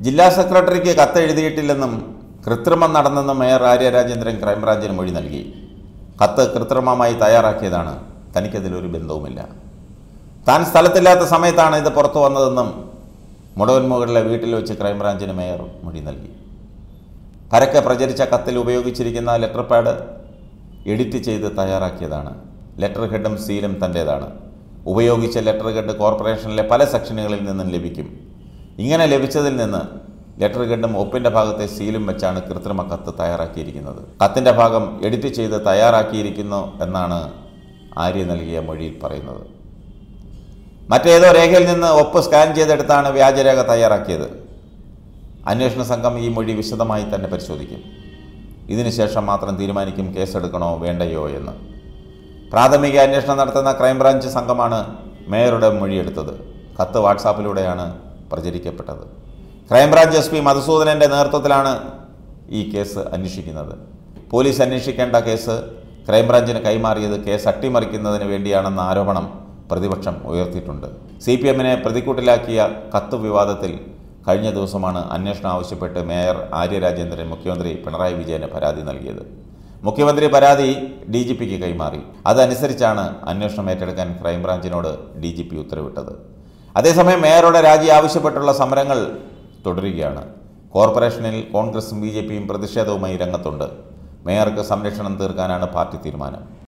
ജില്ലാ സെക്രട്ടറിക്ക് കത്തെഴുതിയിട്ടില്ലെന്നും കൃത്രിമം നടന്നെന്നും മേയർ ആര്യ രാജേന്ദ്രൻ ക്രൈംബ്രാഞ്ചിന് മൊഴി നൽകി കത്ത് കൃത്രിമമായി തയ്യാറാക്കിയതാണ് തനിക്കതിലൊരു ബന്ധവുമില്ല താൻ സ്ഥലത്തില്ലാത്ത സമയത്താണ് ഇത് പുറത്തു വന്നതെന്നും മുടവൻമുകളിലെ വീട്ടിൽ വെച്ച് ക്രൈംബ്രാഞ്ചിന് മേയർ മൊഴി നൽകി പരക്കെ പ്രചരിച്ച കത്തിൽ ഉപയോഗിച്ചിരിക്കുന്ന ലെറ്റർ പാഡ് എഡിറ്റ് ചെയ്ത് തയ്യാറാക്കിയതാണ് ലെറ്റർ ഹെഡും സീലും തൻ്റേതാണ് ഉപയോഗിച്ച ലെറ്റർ ഹെഡ് കോർപ്പറേഷനിലെ പല സെക്ഷനുകളിൽ നിന്നും ലഭിക്കും ഇങ്ങനെ ലഭിച്ചതിൽ നിന്ന് ലെറ്റർ ഹെഡും ഒപ്പിൻ്റെ ഭാഗത്തെ സീലും വെച്ചാണ് കൃത്രിമ കത്ത് തയ്യാറാക്കിയിരിക്കുന്നത് കത്തിൻ്റെ ഭാഗം എഡിറ്റ് ചെയ്ത് തയ്യാറാക്കിയിരിക്കുന്നു എന്നാണ് ആര്യ നൽകിയ മൊഴിയിൽ പറയുന്നത് മറ്റേതോ രേഖയിൽ നിന്ന് ഒപ്പ് സ്കാൻ ചെയ്തെടുത്താണ് വ്യാജരേഖ തയ്യാറാക്കിയത് അന്വേഷണ സംഘം ഈ മൊഴി വിശദമായി തന്നെ പരിശോധിക്കും ഇതിനുശേഷം മാത്രം തീരുമാനിക്കും കേസെടുക്കണോ വേണ്ടയോ എന്ന് പ്രാഥമിക അന്വേഷണം നടത്തുന്ന ക്രൈംബ്രാഞ്ച് സംഘമാണ് മേയറുടെ മൊഴിയെടുത്തത് കത്ത് വാട്സാപ്പിലൂടെയാണ് പ്രചരിക്കപ്പെട്ടത് ക്രൈംബ്രാഞ്ച് എസ് പി മധുസൂദനൻ്റെ നേതൃത്വത്തിലാണ് ഈ കേസ് അന്വേഷിക്കുന്നത് പോലീസ് അന്വേഷിക്കേണ്ട കേസ് ക്രൈംബ്രാഞ്ചിന് കൈമാറിയത് കേസ് അട്ടിമറിക്കുന്നതിന് വേണ്ടിയാണെന്ന ആരോപണം പ്രതിപക്ഷം ഉയർത്തിയിട്ടുണ്ട് സി പി എമ്മിനെ പ്രതിക്കൂട്ടിലാക്കിയ കത്ത് വിവാദത്തിൽ കഴിഞ്ഞ ദിവസമാണ് അന്വേഷണം ആവശ്യപ്പെട്ട് മേയർ ആര്യ രാജേന്ദ്രൻ മുഖ്യമന്ത്രി പിണറായി വിജയന് പരാതി നൽകിയത് മുഖ്യമന്ത്രി പരാതി ഡി ജി പിക്ക് കൈമാറി അതനുസരിച്ചാണ് അന്വേഷണം ഏറ്റെടുക്കാൻ ക്രൈംബ്രാഞ്ചിനോട് ഡി ജി പി ഉത്തരവിട്ടത് അതേസമയം മേയറുടെ രാജി ആവശ്യപ്പെട്ടുള്ള സമരങ്ങൾ തുടരുകയാണ് കോർപ്പറേഷനിൽ കോൺഗ്രസും ബി ജെ പിയും പ്രതിഷേധവുമായി രംഗത്തുണ്ട് മേയർക്ക് സംരക്ഷണം തീർക്കാനാണ് പാർട്ടി തീരുമാനം